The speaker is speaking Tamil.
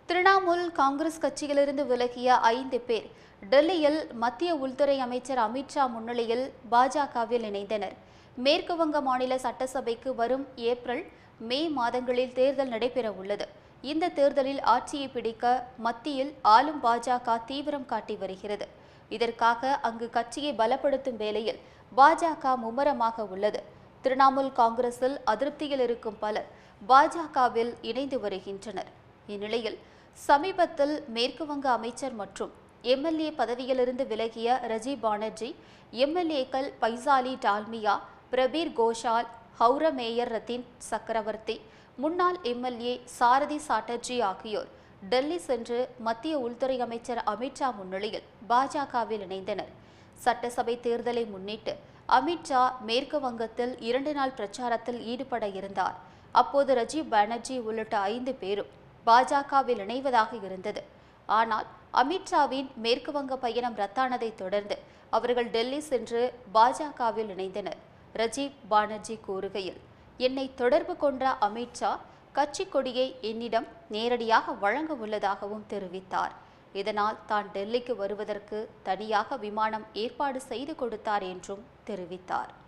திரிணாமுல் காங்கிரஸ் கட்சியிலிருந்து விலகிய ஐந்து பேர் டெல்லியில் மத்திய உள்துறை அமைச்சர் அமித்ஷா முன்னிலையில் பாஜகவில் இணைந்தனர் மேற்கு வங்க மாநில சட்டசபைக்கு வரும் ஏப்ரல் மே மாதங்களில் தேர்தல் நடைபெற உள்ளது இந்த தேர்தலில் ஆட்சியை பிடிக்க மத்தியில் ஆளும் பாஜக தீவிரம் காட்டி வருகிறது இதற்காக அங்கு கட்சியை பலப்படுத்தும் வேளையில் பாஜக மும்முரமாக உள்ளது திரிணாமுல் காங்கிரஸில் அதிருப்தியில் இருக்கும் பலர் பாஜகவில் இணைந்து வருகின்றனர் இந்நிலையில் சமீபத்தில் மேற்கு வங்க அமைச்சர் மற்றும் எம்எல்ஏ பதவியிலிருந்து விலகிய ரஜீவ் பானர்ஜி எம்எல்ஏக்கள் பைசாலி டால்மியா பிரபீர் கோஷால் ஹவுர மேயர் ரத்தின் சக்கரவர்த்தி முன்னாள் எம்எல்ஏ சாரதி சாட்டர்ஜி ஆகியோர் டெல்லி சென்று மத்திய உள்துறை அமைச்சர் அமித்ஷா முன்னிலையில் பாஜகவில் இணைந்தனர் சட்டசபை தேர்தலை முன்னிட்டு அமித்ஷா மேற்கு வங்கத்தில் இரண்டு நாள் பிரச்சாரத்தில் ஈடுபட இருந்தார் அப்போது ரஜீவ் பானர்ஜி உள்ளிட்ட ஐந்து பேரும் பாஜகவில் இணைவதாக இருந்தது ஆனால் அமித்ஷாவின் மேற்கு வங்க பயணம் ரத்தானதை தொடர்ந்து அவர்கள் டெல்லி சென்று பாஜகவில் இணைந்தனர் ரஜீவ் பானர்ஜி கூறுகையில் என்னை தொடர்பு கொண்ட அமித்ஷா கட்சி கொடியை என்னிடம் நேரடியாக வழங்க உள்ளதாகவும் தெரிவித்தார் இதனால் தான் டெல்லிக்கு வருவதற்கு தனியாக விமானம் ஏற்பாடு செய்து கொடுத்தார் என்றும் தெரிவித்தார்